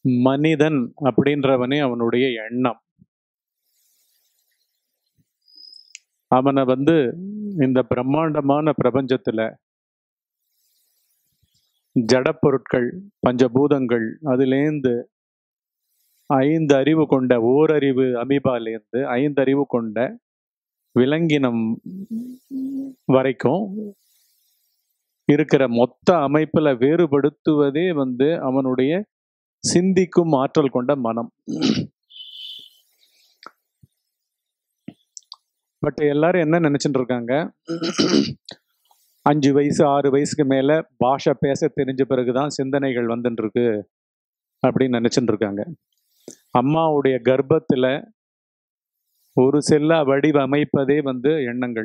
மனிதன் அப்படின்றவனே அவனுடைய எண்ணம் அவனை வந்து இந்த பிரம்மாண்டமான பிரபஞ்சத்துல ஜடப்பொருட்கள் பஞ்சபூதங்கள் அதுலேருந்து ஐந்து அறிவு கொண்ட ஓரறிவு அமீபாலேருந்து ஐந்து அறிவு கொண்ட விலங்கினம் வரைக்கும் இருக்கிற மொத்த அமைப்புல வேறுபடுத்துவதே வந்து அவனுடைய சிந்திக்கும் ஆற்றல் கொண்ட மனம் பட் எல்லாரும் என்ன நினைச்சிட்டு இருக்காங்க அஞ்சு வயசு ஆறு வயசுக்கு மேல பாஷை பேச தெரிஞ்ச பிறகுதான் சிந்தனைகள் வந்துட்டு இருக்கு அப்படின்னு நினைச்சிட்டு இருக்காங்க அம்மாவுடைய கர்ப்பத்துல ஒரு செல்லா வடிவமைப்பதே வந்து எண்ணங்கள்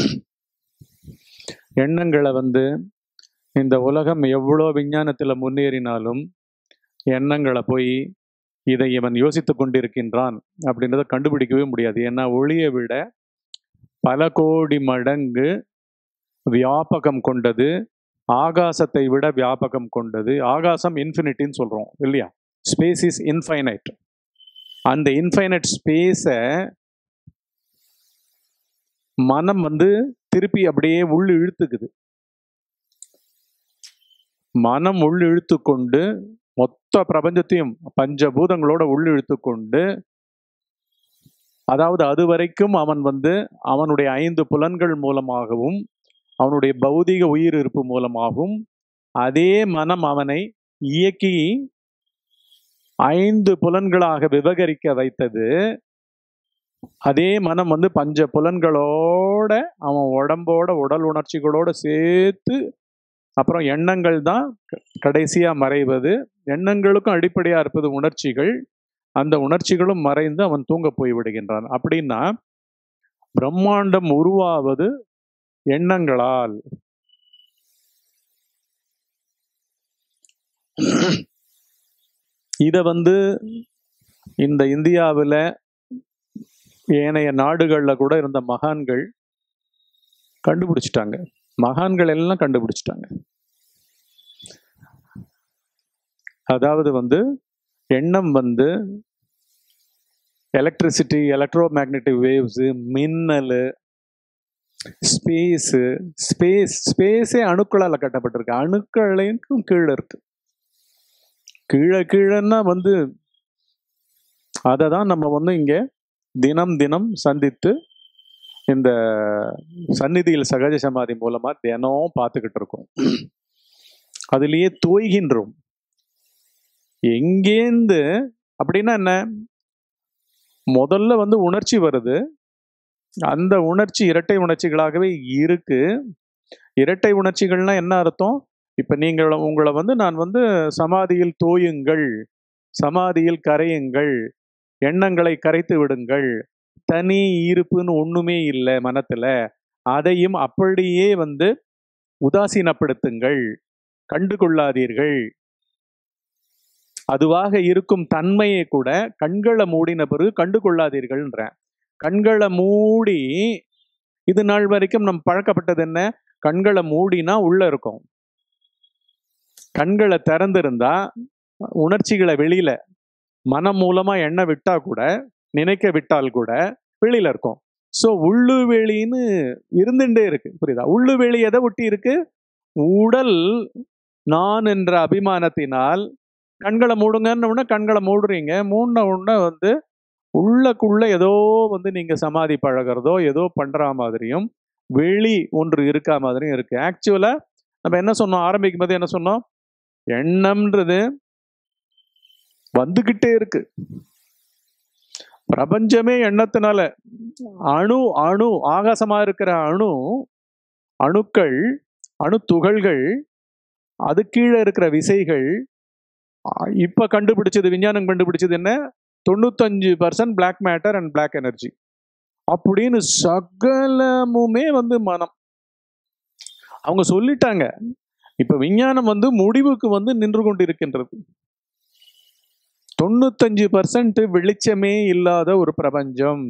எண்ணங்களை வந்து இந்த உலகம் எவ்வளோ விஞ்ஞானத்துல முன்னேறினாலும் எண்ணங்களை போய் இதை இவன் யோசித்து கொண்டிருக்கின்றான் அப்படின்றத கண்டுபிடிக்கவே முடியாது ஏன்னா ஒளியை விட பல கோடி மடங்கு வியாபகம் கொண்டது ஆகாசத்தை விட வியாபகம் கொண்டது ஆகாசம் இன்ஃபினிட்டின்னு சொல்றோம் இல்லையா ஸ்பேஸ் இஸ் இன்ஃபைனைட் அந்த இன்ஃபைனைட் ஸ்பேஸை மனம் வந்து திருப்பி அப்படியே உள் இழுத்துக்குது மனம் உள் இழுத்து கொண்டு மொத்த பிரபஞ்சத்தையும் பஞ்சபூதங்களோட உள் இழுத்து கொண்டு அதாவது அது வரைக்கும் அவன் வந்து அவனுடைய ஐந்து புலன்கள் மூலமாகவும் அவனுடைய பௌதிக உயிர் இருப்பு மூலமாகவும் அதே மனம் அவனை இயக்கி ஐந்து புலன்களாக விவகரிக்க வைத்தது அதே மனம் வந்து பஞ்ச புலன்களோட அவன் உடம்போட உடல் உணர்ச்சிகளோட சேர்த்து அப்புறம் எண்ணங்கள் தான் க- கடைசியா மறைவது எண்ணங்களுக்கும் அடிப்படையா இருப்பது உணர்ச்சிகள் அந்த உணர்ச்சிகளும் மறைந்து அவன் தூங்க போய் விடுகின்றான் அப்படின்னா பிரம்மாண்டம் உருவாவது எண்ணங்களால் இத வந்து இந்த இந்தியாவில் ஏனைய நாடுகள்ல கூட இருந்த மகான்கள் கண்டுபிடிச்சிட்டாங்க மகான்கள் எல்லாம் கண்டுபிடிச்சிட்டாங்க அதாவது வந்து எண்ணம் வந்து எலக்ட்ரிசிட்டி எலக்ட்ரோ மேக்னெட்டிக் வேவ்ஸு மின்னல் ஸ்பேஸு ஸ்பேஸ் ஸ்பேஸே அணுக்களால் கட்டப்பட்டிருக்கு அணுக்களையும் கீழே இருக்கு கீழே கீழேன்னா வந்து அதை தான் நம்ம வந்து இங்கே தினம் தினம் சந்தித்து இந்த சந்நிதியில் சகஜ சமாதி மூலமா தினம் பார்த்துக்கிட்டு இருக்கோம் அதுலேயே தோய்கின்றோம் எங்கேந்து அப்படின்னா என்ன முதல்ல வந்து உணர்ச்சி வருது அந்த உணர்ச்சி இரட்டை உணர்ச்சிகளாகவே இருக்கு இரட்டை உணர்ச்சிகள்னா என்ன அர்த்தம் இப்ப நீங்கள் உங்களை வந்து நான் வந்து சமாதியில் தோயுங்கள் சமாதியில் கரையுங்கள் எண்ணங்களை கரைத்து விடுங்கள் தனி இருப்புன்னு ஒண்ணுமே இல்லை மனத்துல அதையும் அப்படியே வந்து உதாசீனப்படுத்துங்கள் கண்டு கொள்ளாதீர்கள் அதுவாக இருக்கும் தன்மையை கூட கண்களை மூடின பிறகு கண்டு கொள்ளாதீர்கள்ன்ற கண்களை மூடி இது நாள் வரைக்கும் நம்ம பழக்கப்பட்டது என்ன கண்களை மூடினா உள்ள இருக்கும் கண்களை திறந்திருந்தா உணர்ச்சிகளை வெளியில மனம் மூலமா எண்ண விட்டா கூட நினைக்க விட்டால் கூட வெளியில இருக்கும் ஸோ உள்ளு வெளின்னு இருந்துட்டே இருக்கு புரியுதா உள்ளு வெளி எதை ஒட்டி இருக்கு உடல் நான் என்ற அபிமானத்தினால் கண்களை மூடுங்கன்னு உடனே கண்களை மூடுறீங்க மூடின உடனே வந்து உள்ளக்குள்ள ஏதோ வந்து நீங்க சமாதி பழகிறதோ ஏதோ பண்ற மாதிரியும் வெளி ஒன்று இருக்கா மாதிரியும் இருக்கு ஆக்சுவலா நம்ம என்ன சொன்னோம் ஆரம்பிக்கும் போது என்ன சொன்னோம் எண்ணம்ன்றது வந்துகிட்டே இருக்கு பிரபஞ்சமே எண்ணத்தினால அணு அணு ஆகாசமா இருக்கிற அணு அணுக்கள் அணு துகள்கள் அது கீழே இருக்கிற விசைகள் ஆ, இப்ப கண்டுபிடிச்சது விஞ்ஞானம் கண்டுபிடிச்சது என்ன தொண்ணூத்தஞ்சு percent black matter and black energy அப்படின்னு சகலமுமே வந்து மனம் அவங்க சொல்லிட்டாங்க இப்ப விஞ்ஞானம் வந்து முடிவுக்கு வந்து நின்று கொண்டிருக்கின்றது தொண்ணூத்தஞ்சு பர்சன்ட் வெளிச்சமே இல்லாத ஒரு பிரபஞ்சம்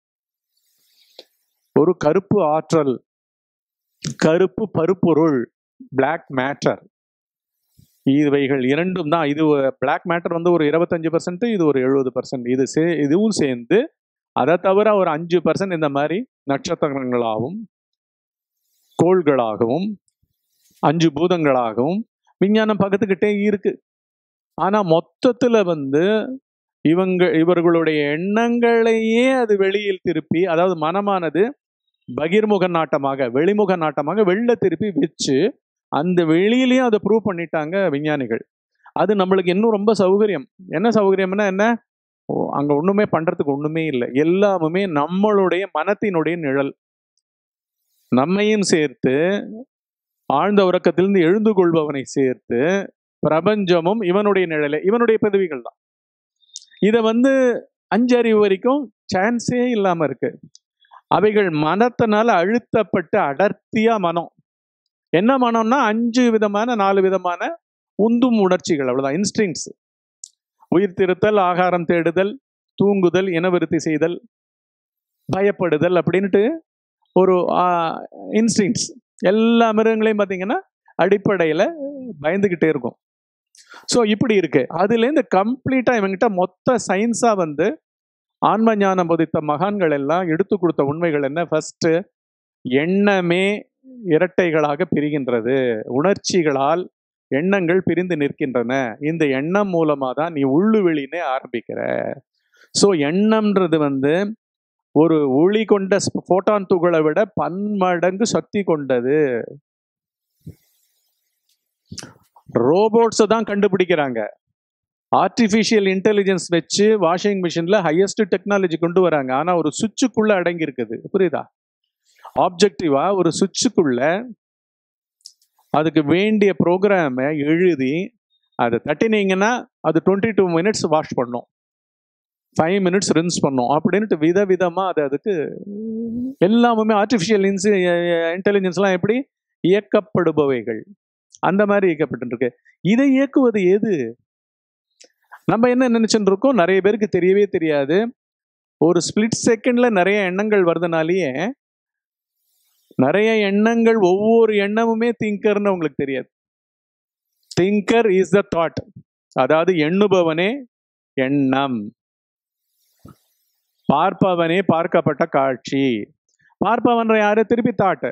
ஒரு கருப்பு ஆற்றல் கருப்பு பருப்பொருள் பிளாக் மேட்டர் இவைகள் இரண்டும் தான் இது பிளாக் மேட்டர் வந்து ஒரு இருபத்தஞ்சு பர்சன்ட் இது ஒரு எழுபது பர்சன்ட் இது சே இதுவும் சேர்ந்து அதை தவிர ஒரு அஞ்சு பர்சன்ட் இந்த மாதிரி நட்சத்திரங்களாகவும் கோள்களாகவும் அஞ்சு பூதங்களாகவும் விஞ்ஞானம் பக்கத்துக்கிட்டே இருக்கு ஆனா மொத்தத்துல வந்து இவங்க இவர்களுடைய எண்ணங்களையே அது வெளியில் திருப்பி அதாவது மனமானது பகிர்முக நாட்டமாக வெளிமுக நாட்டமாக வெளில திருப்பி வச்சு அந்த வெளியிலயும் அதை ப்ரூவ் பண்ணிட்டாங்க விஞ்ஞானிகள் அது நம்மளுக்கு இன்னும் ரொம்ப சௌகரியம் என்ன சௌகரியம்னா என்ன ஓ, அங்க ஒண்ணுமே பண்றதுக்கு ஒண்ணுமே இல்லை எல்லாமுமே நம்மளுடைய மனத்தினுடைய நிழல் நம்மையும் சேர்த்து ஆழ்ந்த உறக்கத்திலிருந்து எழுந்து கொள்பவனை சேர்த்து பிரபஞ்சமும் இவனுடைய நிழலே இவனுடைய பதவிகள் தான் இதை வந்து அஞ்சறிவு வரைக்கும் சான்ஸே இல்லாம இருக்கு அவைகள் மனத்தினால அழுத்தப்பட்டு அடர்த்தியா மனம் என்ன மனம்னா அஞ்சு விதமான நாலு விதமான உந்தும் உணர்ச்சிகள் அவ்வளவுதான் இன்ஸ்டிங்ஸ் உயிர் திருத்தல் ஆகாரம் தேடுதல் தூங்குதல் இனவிருத்தி செய்தல் பயப்படுதல் அப்படின்ட்டு ஒரு இன்ஸ்டிங்ஸ் எல்லா மிருகங்களையும் பார்த்தீங்கன்னா அடிப்படையில் பயந்துக்கிட்டே இருக்கும் ஸோ இப்படி இருக்கு அதுலேருந்து கம்ப்ளீட்டாக இவங்கிட்ட மொத்த சயின்ஸாக வந்து ஆன்ம ஞானம் போதித்த மகான்கள் எல்லாம் எடுத்து கொடுத்த உண்மைகள் என்ன ஃபர்ஸ்ட் எண்ணமே இரட்டைகளாக பிரிகின்றது உணர்ச்சிகளால் எண்ணங்கள் பிரிந்து நிற்கின்றன இந்த எண்ணம் மூலமா தான் நீ உள்ளு வெளினே ஆரம்பிக்கிற ஸோ எண்ணம்ன்றது வந்து ஒரு ஒளி கொண்ட போட்டான் துகளை விட பன்மடங்கு சக்தி கொண்டது ரோபோட்ஸை தான் கண்டுபிடிக்கிறாங்க ஆர்டிஃபிஷியல் இன்டெலிஜென்ஸ் வச்சு வாஷிங் மிஷின்ல ஹையஸ்ட் டெக்னாலஜி கொண்டு வராங்க ஆனா ஒரு சுவிட்சுக்குள்ள அடங்கி இருக்குது புரியுதா ஆப்ஜெக்டிவா ஒரு சுவிட்சுக்குள்ள அதுக்கு வேண்டிய ப்ரோக்ராமை எழுதி அதை தட்டினீங்கன்னா அது டுவெண்ட்டி டூ மினிட்ஸ் வாஷ் பண்ணும் ஃபைவ் மினிட்ஸ் ரின்ஸ் பண்ணும் அப்படின்ட்டு விதவிதமா அது அதுக்கு எல்லாமுமே ஆர்டிஃபிஷியல் இன்சி இன்டெலிஜென்ஸ்லாம் எப்படி இயக்கப்படுபவைகள் அந்த மாதிரி இயக்கப்பட்டு இருக்கு இதை இயக்குவது எது நம்ம என்ன நினைச்சுட்டு இருக்கோம் நிறைய பேருக்கு தெரியவே தெரியாது ஒரு ஸ்பிளிட் செகண்ட்ல நிறைய எண்ணங்கள் வருதுனாலேயே நிறைய எண்ணங்கள் ஒவ்வொரு எண்ணமுமே திங்கர்னு உங்களுக்கு தெரியாது திங்கர் இஸ் த தாட் அதாவது எண்ணுபவனே எண்ணம் பார்ப்பவனே பார்க்கப்பட்ட காட்சி பார்ப்பவன் யாரு திருப்பி தாட்டு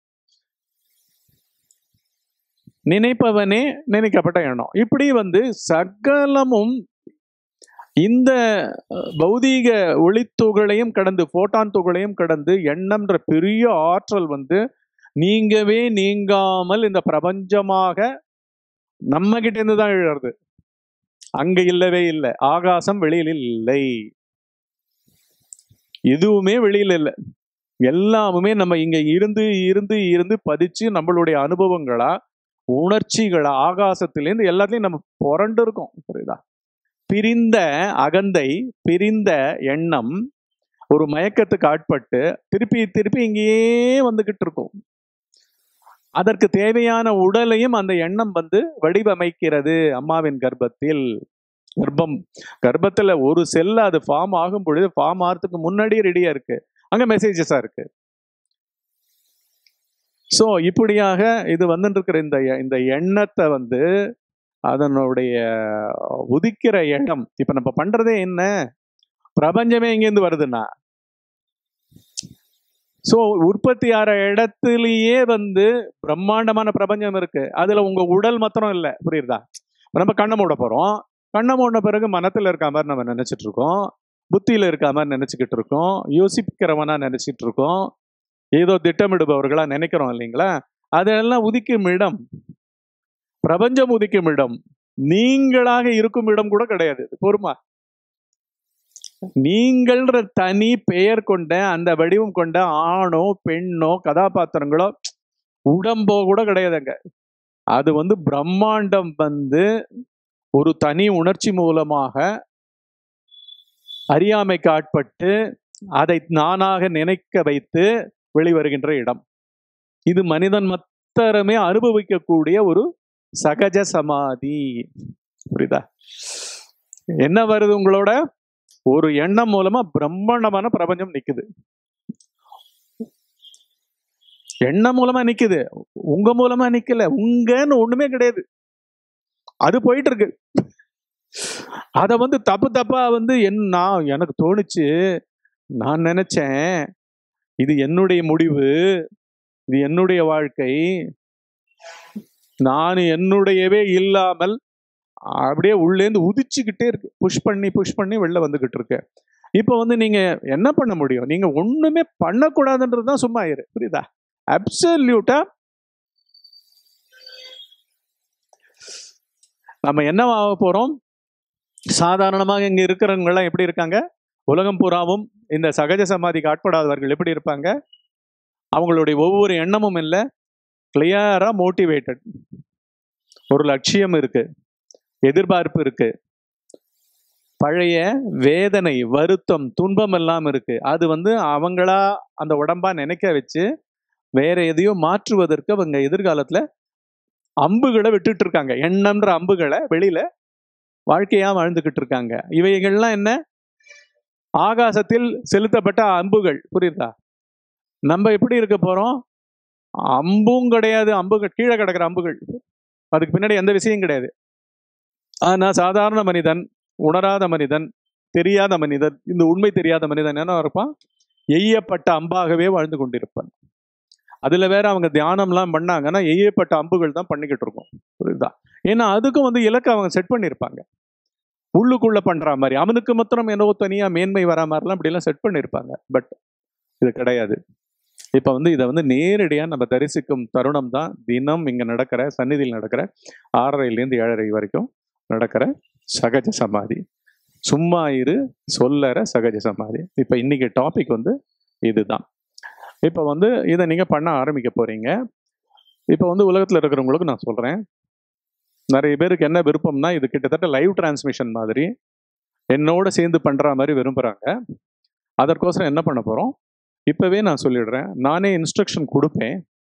நினைப்பவனே நினைக்கப்பட்ட எண்ணம் இப்படி வந்து சகலமும் இந்த அஹ், பௌதீக ஒளித்துகளையும் கடந்து போட்டான் துகளையும் கடந்து எண்ணம்ன்ற பெரிய ஆற்றல் வந்து நீங்கவே நீங்காமல் இந்த பிரபஞ்சமாக நம்ம கிட்ட இருந்து தான் எழுறது அங்க இல்லவே இல்லை ஆகாசம் வெளியில் இல்லை எதுவுமே வெளியில இல்லை எல்லாமுமே நம்ம இங்க இருந்து இருந்து இருந்து பதிச்சு நம்மளுடைய அனுபவங்களா உணர்ச்சிகளா ஆகாசத்திலேருந்து எல்லாத்தையும் நம்ம புரண்டு இருக்கோம் புரியுதா பிரிந்த அகந்தை பிரிந்த எண்ணம் ஒரு மயக்கத்துக்கு ஆட்பட்டு திருப்பி திருப்பி இங்கேயே வந்துகிட்டு இருக்கும் அதற்கு தேவையான உடலையும் அந்த எண்ணம் வந்து வடிவமைக்கிறது அம்மாவின் கர்ப்பத்தில் கர்ப்பம் கர்ப்பத்துல ஒரு செல்ல அது ஃபார்ம் ஆகும் பொழுது ஃபார்ம் ஆகிறதுக்கு முன்னாடியே ரெடியா இருக்கு அங்க மெசேஜஸா இருக்கு ஸோ இப்படியாக இது வந்துட்டு இருக்கிற இந்த இந்த எண்ணத்தை வந்து அதனுடைய உதிக்கிற இடம் இப்ப நம்ம பண்றதே என்ன பிரபஞ்சமே எங்கேருந்து வருதுன்னா ஸோ உற்பத்தி ஆகிற இடத்துலயே வந்து பிரம்மாண்டமான பிரபஞ்சம் இருக்கு அதுல உங்க உடல் மாத்திரம் இல்லை புரியுதா இப்ப நம்ம கண்ணை மூட போறோம் கண்ணை மூடின பிறகு மனத்துல இருக்க மாதிரி நம்ம நினைச்சிட்டு இருக்கோம் புத்தியில இருக்க மாதிரி நினைச்சுக்கிட்டு இருக்கோம் யோசிக்கிறவனா நினைச்சிட்டு இருக்கோம் ஏதோ திட்டமிடுபவர்களா நினைக்கிறோம் இல்லைங்களா அதெல்லாம் உதிக்கும் இடம் பிரபஞ்சம் உதிக்கும் இடம் நீங்களாக இருக்கும் இடம் கூட கிடையாது பொறுமா நீங்கள்ன்ற தனி பெயர் கொண்ட அந்த வடிவம் கொண்ட ஆணோ பெண்ணோ கதாபாத்திரங்களோ உடம்போ கூட கிடையாதுங்க அது வந்து பிரம்மாண்டம் வந்து ஒரு தனி உணர்ச்சி மூலமாக அறியாமைக்கு ஆட்பட்டு அதை நானாக நினைக்க வைத்து வெளிவருகின்ற இடம் இது மனிதன் மத்தரமே அனுபவிக்கக்கூடிய ஒரு சகஜ சமாதி புரியுதா என்ன வருது உங்களோட ஒரு எண்ணம் மூலமா பிரம்மாண்டமான பிரபஞ்சம் நிக்குது எண்ணம் மூலமா நிக்குது உங்க மூலமா நிக்கல உங்கன்னு ஒண்ணுமே கிடையாது அது போயிட்டு இருக்கு அதை வந்து தப்பு தப்பா வந்து என் நான் எனக்கு தோணுச்சு நான் நினைச்சேன் இது என்னுடைய முடிவு இது என்னுடைய வாழ்க்கை நான் என்னுடையவே இல்லாமல் அப்படியே உள்ளேந்து உதிச்சுக்கிட்டே இருக்கு புஷ் பண்ணி புஷ் பண்ணி வெளில வந்துகிட்டு இருக்கு இப்போ வந்து நீங்க என்ன பண்ண முடியும் நீங்க ஒண்ணுமே பண்ணக்கூடாதுன்றது தான் சும்மா இரு புரியுதா அப்சல்யூட்டா நம்ம என்ன ஆக போறோம் சாதாரணமாக இங்க இருக்கிறவங்க எல்லாம் எப்படி இருக்காங்க உலகம் பூராவும் இந்த சகஜ சமாதிக்கு ஆட்படாதவர்கள் எப்படி இருப்பாங்க அவங்களுடைய ஒவ்வொரு எண்ணமும் இல்லை கிளியரா மோட்டிவேட்டட் ஒரு லட்சியம் இருக்கு எதிர்பார்ப்பு இருக்கு பழைய வேதனை வருத்தம் துன்பம் எல்லாம் இருக்கு அது வந்து அவங்களா அந்த உடம்பா நினைக்க வச்சு வேற எதையோ மாற்றுவதற்கு அவங்க எதிர்காலத்துல அம்புகளை விட்டுட்டு இருக்காங்க எண்ணம்ன்ற அம்புகளை வெளியில வாழ்க்கையா வாழ்ந்துகிட்டு இருக்காங்க இவைகள்லாம் என்ன ஆகாசத்தில் செலுத்தப்பட்ட அம்புகள் புரியுதா நம்ம எப்படி இருக்க போறோம் அம்பும் கிடையாது அம்புகள் கீழே கிடக்கிற அம்புகள் அதுக்கு பின்னாடி எந்த விஷயம் கிடையாது ஆனா சாதாரண மனிதன் உணராத மனிதன் தெரியாத மனிதன் இந்த உண்மை தெரியாத மனிதன் என்ன இருப்பான் எய்யப்பட்ட அம்பாகவே வாழ்ந்து கொண்டிருப்பான் அதுல வேற அவங்க தியானம்லாம் பண்ணாங்கன்னா எய்யப்பட்ட அம்புகள் தான் பண்ணிக்கிட்டு இருக்கோம் புரியுதா ஏன்னா அதுக்கும் வந்து இலக்கை அவங்க செட் பண்ணியிருப்பாங்க உள்ளுக்குள்ள பண்ற மாதிரி அவனுக்கு மாத்திரம் என்னவோ தனியா மேன்மை வரா மாதிரிலாம் இப்படிலாம் செட் பண்ணியிருப்பாங்க பட் இது கிடையாது இப்போ வந்து இதை வந்து நேரடியாக நம்ம தரிசிக்கும் தருணம் தான் தினம் இங்கே நடக்கிற சந்நிதியில் நடக்கிற ஆறரைலேருந்து ஏழரை வரைக்கும் நடக்கிற சகஜ சமாதி சும்மா இரு சொல்லற சகஜ சமாதி இப்போ இன்னைக்கு டாபிக் வந்து இதுதான் இப்போ வந்து இதை நீங்கள் பண்ண ஆரம்பிக்க போறீங்க இப்போ வந்து உலகத்தில் இருக்கிறவங்களுக்கு நான் சொல்கிறேன் நிறைய பேருக்கு என்ன விருப்பம்னா இது கிட்டத்தட்ட லைவ் டிரான்ஸ்மிஷன் மாதிரி என்னோட சேர்ந்து பண்ணுற மாதிரி விரும்புகிறாங்க அதற்கோசரம் என்ன பண்ண போகிறோம் இப்போவே நான் சொல்லிடுறேன் நானே இன்ஸ்ட்ரக்ஷன் கொடுப்பேன்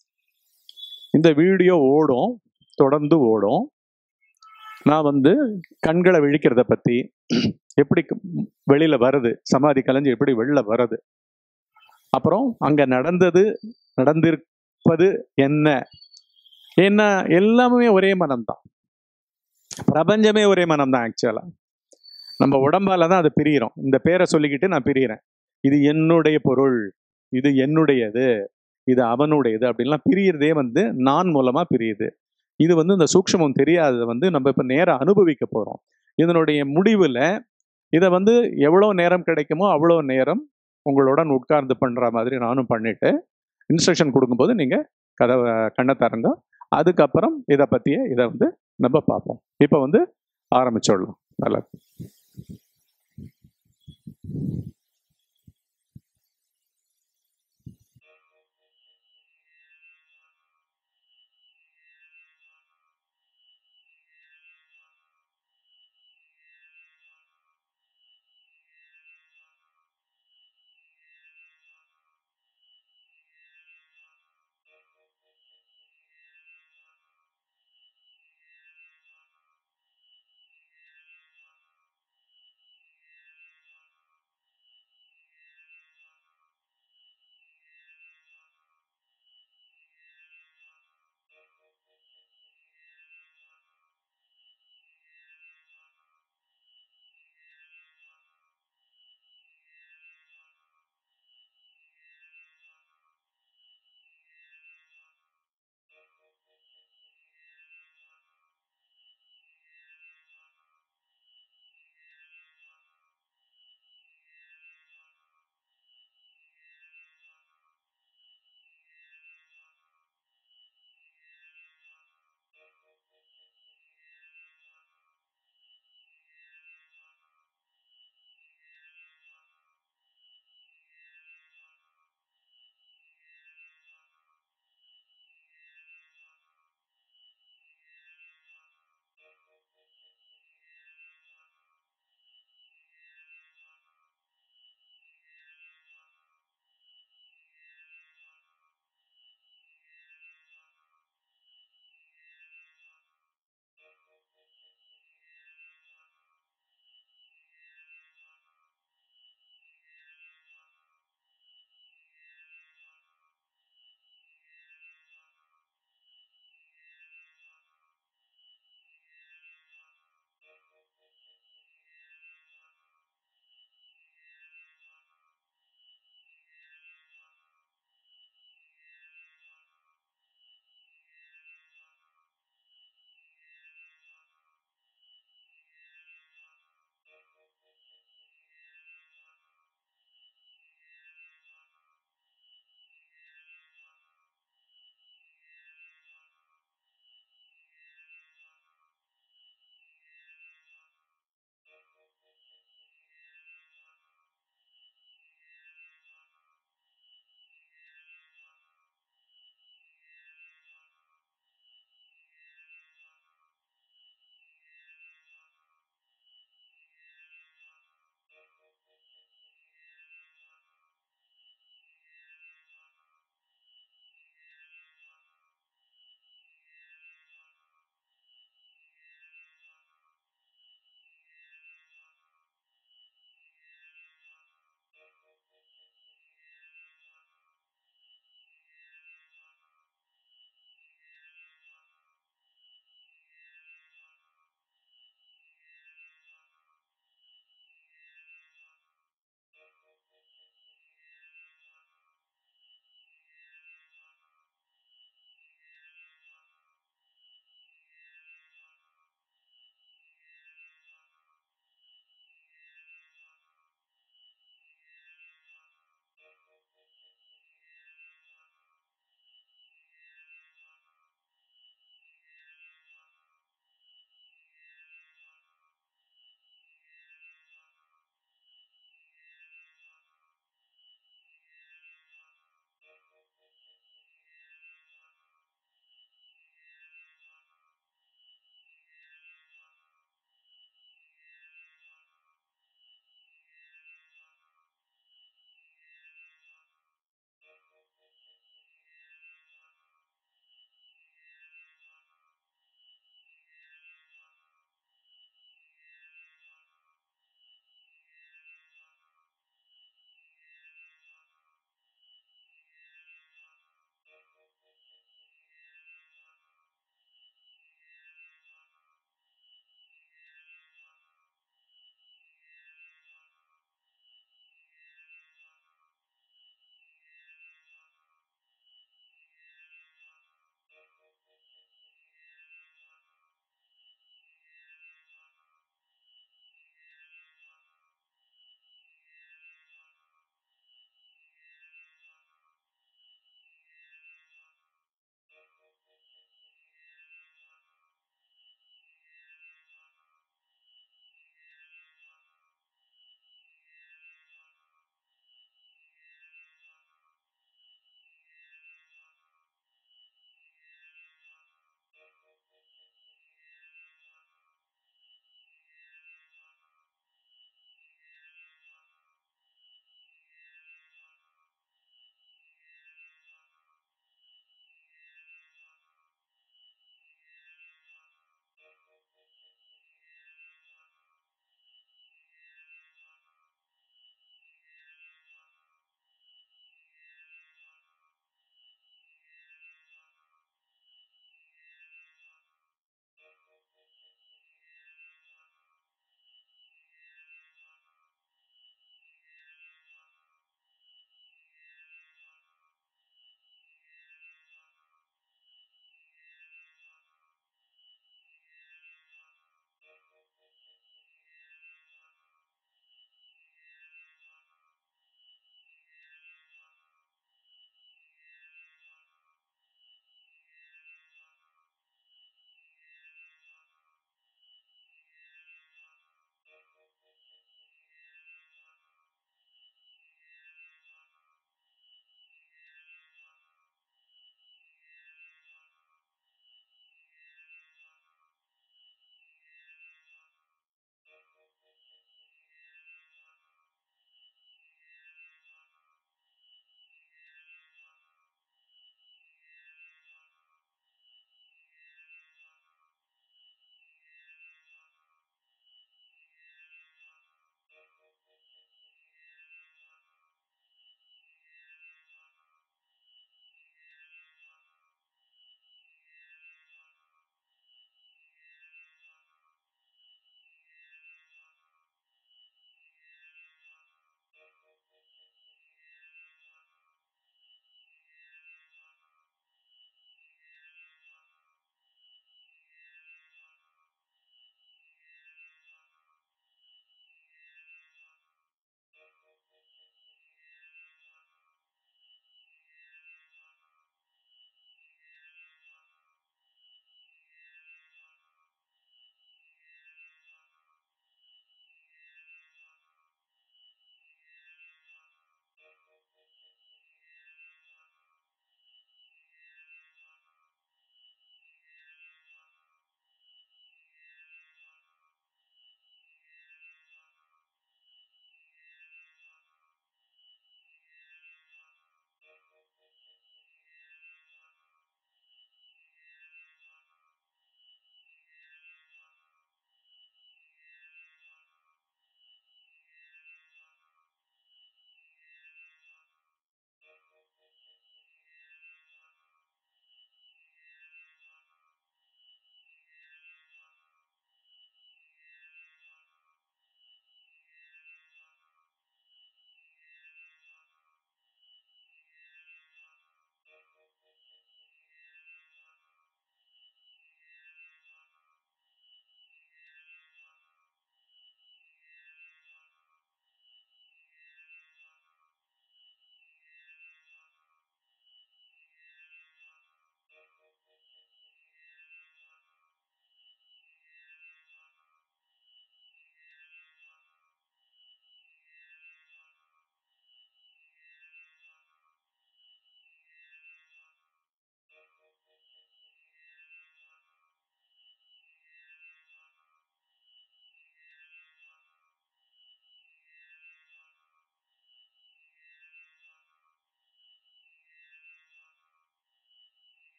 இந்த வீடியோ ஓடும் தொடர்ந்து ஓடும் நான் வந்து கண்களை விழிக்கிறத பற்றி எப்படி வெளியில் வருது சமாதி கலைஞ்சு எப்படி வெளில வருது அப்புறம் அங்கே நடந்தது நடந்திருப்பது என்ன ஏன்னா எல்லாமே ஒரே மனம்தான் பிரபஞ்சமே ஒரே மனம்தான் ஆக்சுவலாக நம்ம உடம்பால தான் அது பிரியிறோம் இந்த பேரை சொல்லிக்கிட்டு நான் பிரியிறேன் இது என்னுடைய பொருள் இது என்னுடையது இது அவனுடையது அப்படின்லாம் பிரியறதே வந்து நான் மூலமா பிரியுது இது வந்து இந்த சூக்ஷமம் தெரியாததை வந்து நம்ம இப்போ நேரம் அனுபவிக்க போறோம் இதனுடைய முடிவில் இதை வந்து எவ்வளோ நேரம் கிடைக்குமோ அவ்வளோ நேரம் உங்களுடன் உட்கார்ந்து பண்ற மாதிரி நானும் பண்ணிட்டு இன்ஸ்ட்ரக்ஷன் கொடுக்கும்போது நீங்க கதவை கண்ணை தரங்க அதுக்கப்புறம் இதை பற்றிய இதை வந்து நம்ம பார்ப்போம் இப்போ வந்து ஆரம்பிச்சிடலாம் நல்லா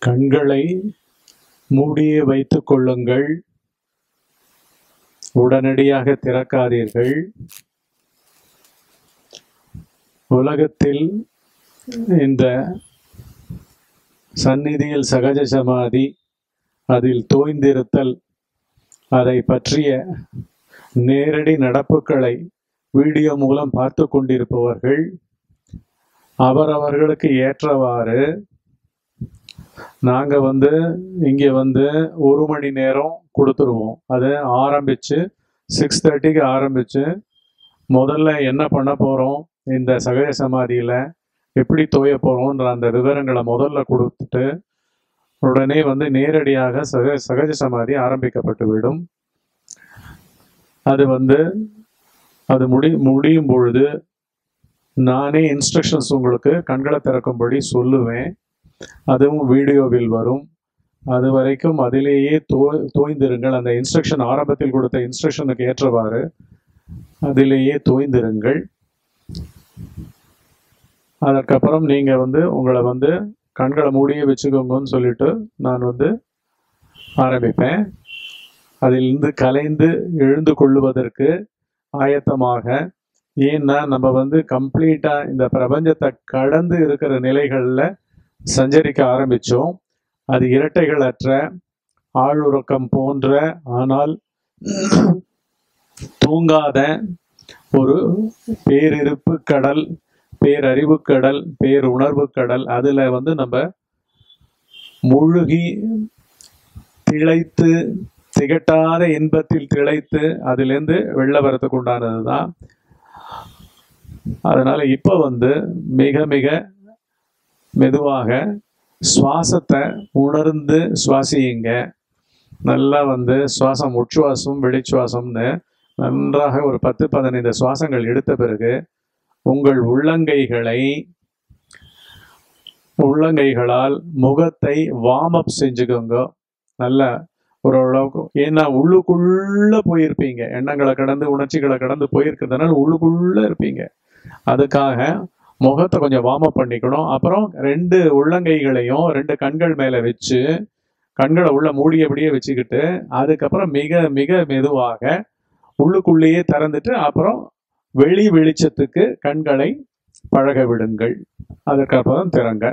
கண்களை மூடியே வைத்துக் கொள்ளுங்கள் உடனடியாக திறக்காதீர்கள் உலகத்தில் இந்த சந்நிதியில் சகஜ சமாதி அதில் தோய்ந்திருத்தல் அதை பற்றிய நேரடி நடப்புகளை வீடியோ மூலம் பார்த்து கொண்டிருப்பவர்கள் அவரவர்களுக்கு ஏற்றவாறு நாங்க வந்து இங்க வந்து ஒரு மணி நேரம் கொடுத்துருவோம் அது ஆரம்பிச்சு சிக்ஸ் தேர்ட்டிக்கு ஆரம்பிச்சு முதல்ல என்ன பண்ண போறோம் இந்த சகஜ சமாதியில எப்படி தோய போறோம்ன்ற அந்த விவரங்களை முதல்ல கொடுத்துட்டு உடனே வந்து நேரடியாக சக சகஜ சமாதி ஆரம்பிக்கப்பட்டு விடும் அது வந்து அது முடி முடியும் பொழுது நானே இன்ஸ்ட்ரக்ஷன்ஸ் உங்களுக்கு கண்களை திறக்கும்படி சொல்லுவேன் அதுவும் வீடியோவில் வரும் அது வரைக்கும் அதிலேயே தோ தோய்ந்திருங்கள் அந்த இன்ஸ்ட்ரக்ஷன் ஆரம்பத்தில் கொடுத்த இன்ஸ்ட்ரக்ஷனுக்கு ஏற்றவாறு அதிலேயே தோய்ந்திருங்கள் அதற்கப்புறம் நீங்கள் வந்து உங்களை வந்து கண்களை மூடியே வச்சுக்கோங்கன்னு சொல்லிட்டு நான் வந்து ஆரம்பிப்பேன் அதிலிருந்து கலைந்து எழுந்து கொள்ளுவதற்கு ஆயத்தமாக ஏன்னா நம்ம வந்து கம்ப்ளீட்டாக இந்த பிரபஞ்சத்தை கடந்து இருக்கிற நிலைகளில் சஞ்சரிக்க ஆரம்பித்தோம் அது இரட்டைகளற்ற ஆளுறக்கம் போன்ற ஆனால் தூங்காத ஒரு பேரிருப்பு கடல் பேரறிவு கடல் பேருணர்வு கடல் அதில் வந்து நம்ம முழுகி திளைத்து திகட்டாத இன்பத்தில் திளைத்து அதிலேருந்து வெளில வரத்துக்கு உண்டானது தான் அதனால இப்போ வந்து மிக மிக மெதுவாக சுவாசத்தை உணர்ந்து சுவாசியுங்க நல்லா வந்து சுவாசம் உட்சுவாசம் வெளிச்சுவாசம்னு நன்றாக ஒரு பத்து பதினைந்து சுவாசங்கள் எடுத்த பிறகு உங்கள் உள்ளங்கைகளை உள்ளங்கைகளால் முகத்தை வார்ம் அப் செஞ்சுக்கோங்க நல்லா ஓரளவுக்கு ஏன்னா உள்ளுக்குள்ள போயிருப்பீங்க எண்ணங்களை கடந்து உணர்ச்சிகளை கடந்து போயிருக்கிறதுனால உள்ளுக்குள்ள இருப்பீங்க அதுக்காக முகத்தை கொஞ்சம் வார்ம் அப் பண்ணிக்கணும் அப்புறம் ரெண்டு உள்ளங்கைகளையும் ரெண்டு கண்கள் மேலே வச்சு கண்களை உள்ள மூடியபடியே வச்சுக்கிட்டு அதுக்கப்புறம் மிக மிக மெதுவாக உள்ளுக்குள்ளேயே திறந்துட்டு அப்புறம் வெளி வெளிச்சத்துக்கு கண்களை பழக விடுங்கள் அதற்கப்புறம் திறங்க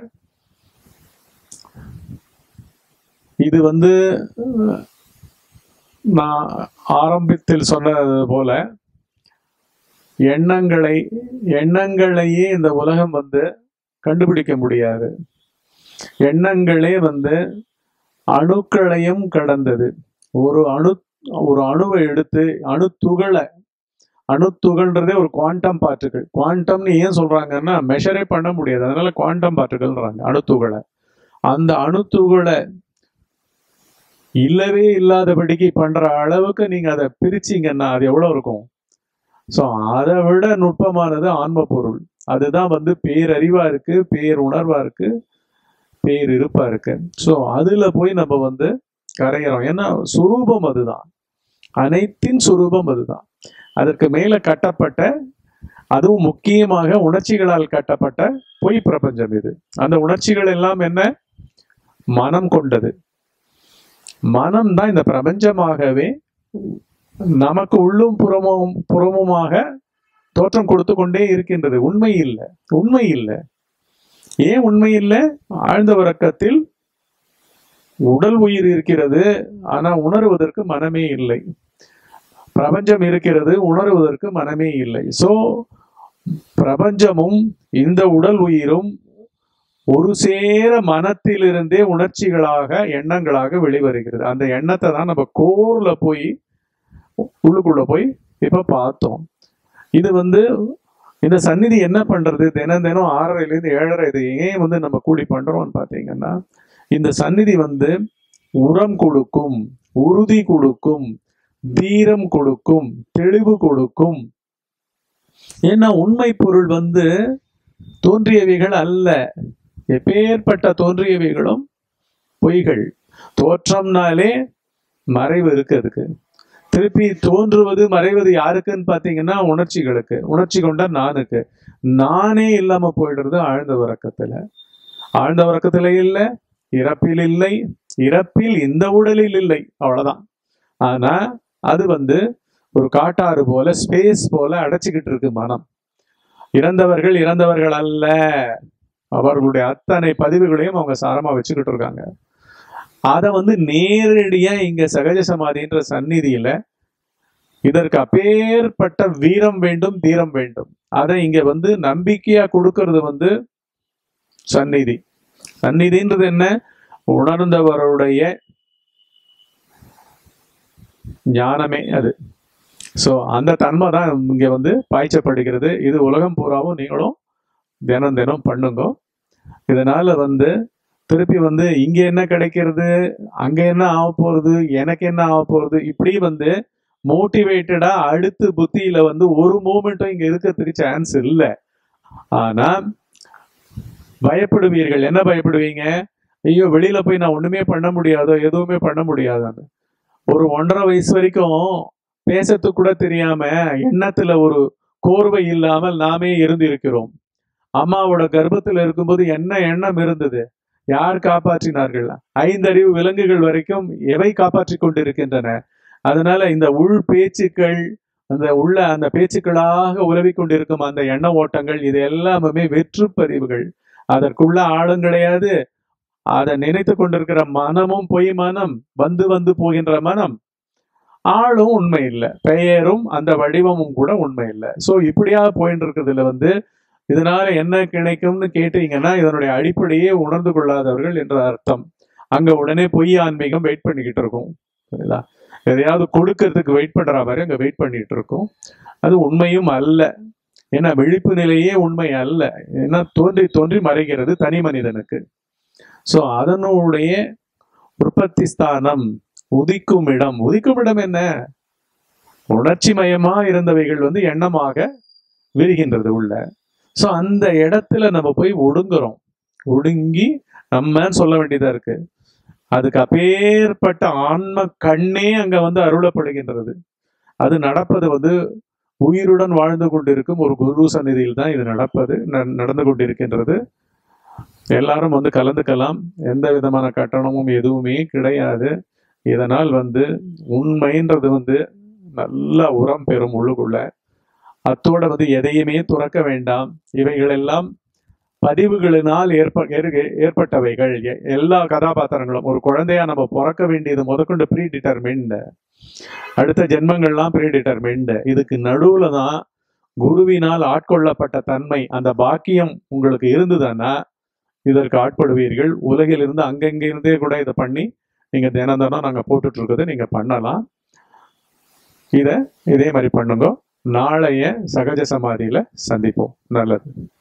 இது வந்து அஹ், நான் ஆரம்பத்தில் சொன்னது போல எண்ணங்களை எண்ணங்களையே இந்த உலகம் வந்து கண்டுபிடிக்க முடியாது எண்ணங்களே வந்து அணுக்களையும் கடந்தது ஒரு அணு ஒரு அணுவை எடுத்து அணு துகளை அணு துகள்ன்றதே ஒரு குவாண்டம் பார்ட்டிகள் குவாண்டம்னு ஏன் சொல்றாங்கன்னா மெஷரே பண்ண முடியாது அதனால குவாண்டம் பார்ட்டிகள்ன்றாங்க அணுத்துகளை அந்த அணுத்துகளை இல்லவே இல்லாதபடிக்கு பண்ற அளவுக்கு நீங்க அதை பிரிச்சீங்கன்னா அது எவ்வளவு இருக்கும் ஸோ அதை விட நுட்பமானது ஆன்ம பொருள் அதுதான் வந்து பேரறிவா இருக்கு பேருணர்வா இருக்கு பேரிருப்பா இருக்கு ஸோ அதுல போய் நம்ம வந்து கரையிறோம் ஏன்னா சுரூபம் அதுதான் அனைத்தின் சுரூபம் அதுதான் அதற்கு மேல கட்டப்பட்ட அதுவும் முக்கியமாக உணர்ச்சிகளால் கட்டப்பட்ட பொய் பிரபஞ்சம் இது அந்த உணர்ச்சிகள் எல்லாம் என்ன மனம் கொண்டது மனம் தான் இந்த பிரபஞ்சமாகவே நமக்கு உள்ளும் புறமும் புறமுமாக தோற்றம் கொடுத்து கொண்டே இருக்கின்றது உண்மை இல்லை உண்மை இல்லை ஏன் உண்மை இல்லை ஆழ்ந்த உறக்கத்தில் உடல் உயிர் இருக்கிறது ஆனா உணர்வதற்கு மனமே இல்லை பிரபஞ்சம் இருக்கிறது உணர்வதற்கு மனமே இல்லை சோ பிரபஞ்சமும் இந்த உடல் உயிரும் ஒரு சேர மனத்திலிருந்தே உணர்ச்சிகளாக எண்ணங்களாக வெளிவருகிறது அந்த எண்ணத்தை தான் நம்ம கோர்ல போய் உள்ளுக்குள்ள போய் இப்ப பார்த்தோம் இது வந்து இந்த சந்நிதி என்ன பண்றது தினம் தினம் ஆறரைல இருந்து ஏழரை இது ஏன் வந்து நம்ம கூடி பண்றோம்னு பாத்தீங்கன்னா இந்த சந்நிதி வந்து உரம் கொடுக்கும் உறுதி கொடுக்கும் தீரம் கொடுக்கும் தெளிவு கொடுக்கும் ஏன்னா உண்மை பொருள் வந்து தோன்றியவைகள் அல்ல எப்பேற்பட்ட தோன்றியவைகளும் பொய்கள் தோற்றம்னாலே மறைவு இருக்கு அதுக்கு திருப்பி தோன்றுவது மறைவது யாருக்குன்னு பார்த்தீங்கன்னா உணர்ச்சிகளுக்கு உணர்ச்சி கொண்ட நானுக்கு நானே இல்லாம போயிடுறது ஆழ்ந்த உறக்கத்துல ஆழ்ந்த உறக்கத்துல இல்லை இறப்பில் இல்லை இறப்பில் இந்த உடலில் இல்லை அவ்வளவுதான் ஆனா அது வந்து ஒரு காட்டாறு போல ஸ்பேஸ் போல அடைச்சிக்கிட்டு இருக்கு மனம் இறந்தவர்கள் இறந்தவர்கள் அல்ல அவர்களுடைய அத்தனை பதிவுகளையும் அவங்க சாரமா வச்சுக்கிட்டு இருக்காங்க அதை வந்து நேரடியா இங்க சகஜ சமாதின்ற சந்நிதியில இதற்கு அப்பேற்பட்ட வீரம் வேண்டும் தீரம் வேண்டும் அதை இங்க வந்து நம்பிக்கையா கொடுக்கறது வந்து சந்நிதி சந்நிதின்றது என்ன உணர்ந்தவருடைய ஞானமே அது ஸோ அந்த தன்மை தான் இங்க வந்து பாய்ச்சப்படுகிறது இது உலகம் பூராவும் நீங்களும் தினம் தினம் பண்ணுங்க இதனால வந்து திருப்பி வந்து இங்க என்ன கிடைக்கிறது அங்க என்ன ஆக போறது எனக்கு என்ன ஆக போறது இப்படி வந்து மோட்டிவேட்டடா அடுத்து புத்தியில வந்து ஒரு மூமெண்ட்டும் இங்க இருக்கிறதுக்கு சான்ஸ் இல்லை ஆனா பயப்படுவீர்கள் என்ன பயப்படுவீங்க ஐயோ வெளியில போய் நான் ஒண்ணுமே பண்ண முடியாதோ எதுவுமே பண்ண முடியாதான்னு ஒரு ஒன்றரை வயசு வரைக்கும் பேசத்துக்கு கூட தெரியாம எண்ணத்துல ஒரு கோர்வை இல்லாமல் நாமே இருந்து இருக்கிறோம் அம்மாவோட கர்ப்பத்துல இருக்கும்போது என்ன எண்ணம் இருந்தது யார் காப்பாற்றினார்கள் ஐந்தறிவு விலங்குகள் வரைக்கும் எவை காப்பாற்றி கொண்டிருக்கின்றன அதனால இந்த உள் பேச்சுக்கள் அந்த உள்ள அந்த பேச்சுக்களாக உலவிக் கொண்டிருக்கும் அந்த எண்ண ஓட்டங்கள் இது எல்லாமே வெற்று பதிவுகள் அதற்குள்ள ஆளும் கிடையாது அதை நினைத்து கொண்டிருக்கிற மனமும் பொய் மனம் வந்து வந்து போகின்ற மனம் ஆளும் உண்மை இல்லை பெயரும் அந்த வடிவமும் கூட உண்மை இல்லை ஸோ இப்படியா போயிட்டு இருக்கிறதுல வந்து இதனால என்ன கிடைக்கும்னு கேட்டீங்கன்னா இதனுடைய அடிப்படையே உணர்ந்து கொள்ளாதவர்கள் என்ற அர்த்தம் அங்க உடனே பொய் ஆன்மீகம் வெயிட் பண்ணிக்கிட்டு இருக்கும் புரியுதா எதையாவது கொடுக்கறதுக்கு வெயிட் பண்ற மாதிரி அங்க வெயிட் பண்ணிட்டு இருக்கும் அது உண்மையும் அல்ல ஏன்னா விழிப்பு நிலையே உண்மை அல்ல ஏன்னா தோன்றி தோன்றி மறைகிறது தனி மனிதனுக்கு ஸோ அதனுடைய உற்பத்தி ஸ்தானம் உதிக்கும் இடம் உதிக்கும் இடம் என்ன உணர்ச்சி மயமா இருந்தவைகள் வந்து எண்ணமாக விரிகின்றது உள்ள ஸோ அந்த இடத்துல நம்ம போய் ஒடுங்குறோம் ஒடுங்கி நம்மன்னு சொல்ல வேண்டியதா இருக்கு அதுக்கு அப்பேற்பட்ட ஆன்ம கண்ணே அங்க வந்து அருளப்படுகின்றது அது நடப்பது வந்து உயிருடன் வாழ்ந்து கொண்டிருக்கும் ஒரு குரு சந்நிதியில் தான் இது நடப்பது ந- நடந்து கொண்டிருக்கின்றது எல்லாரும் வந்து கலந்துக்கலாம் எந்த விதமான கட்டணமும் எதுவுமே கிடையாது இதனால் வந்து உண்மைன்றது வந்து நல்ல உரம் பெறும் உள்ளுக்குள்ள அத்தோட வந்து எதையுமே துறக்க வேண்டாம் இவைகளெல்லாம் பதிவுகளினால் ஏற்ப ஏற்- ஏற்பட்டவைகள் எ- எல்லா கதாபாத்திரங்களும் ஒரு குழந்தையா நம்ம பிறக்க வேண்டியது முதற்கொண்டு ப்ரீ டிட்டர்மின்டு அடுத்த ஜென்மங்கள்லாம் ப்ரீ டிட்டர்மின்டு இதுக்கு நடுவுல தான் குருவினால் ஆட்கொள்ளப்பட்ட தன்மை அந்த பாக்கியம் உங்களுக்கு இருந்ததுன்னா இதற்கு ஆட்படுவீர்கள் உலகில் இருந்து அங்கங்க இருந்தே கூட இதை பண்ணி நீங்க தினம் தினம் நாங்க போட்டுட்டு இருக்கிறது நீங்க பண்ணலாம் இத இதே மாதிரி பண்ணுங்க நாளைய சகஜ சமாதியில சந்திப்போம் நல்லது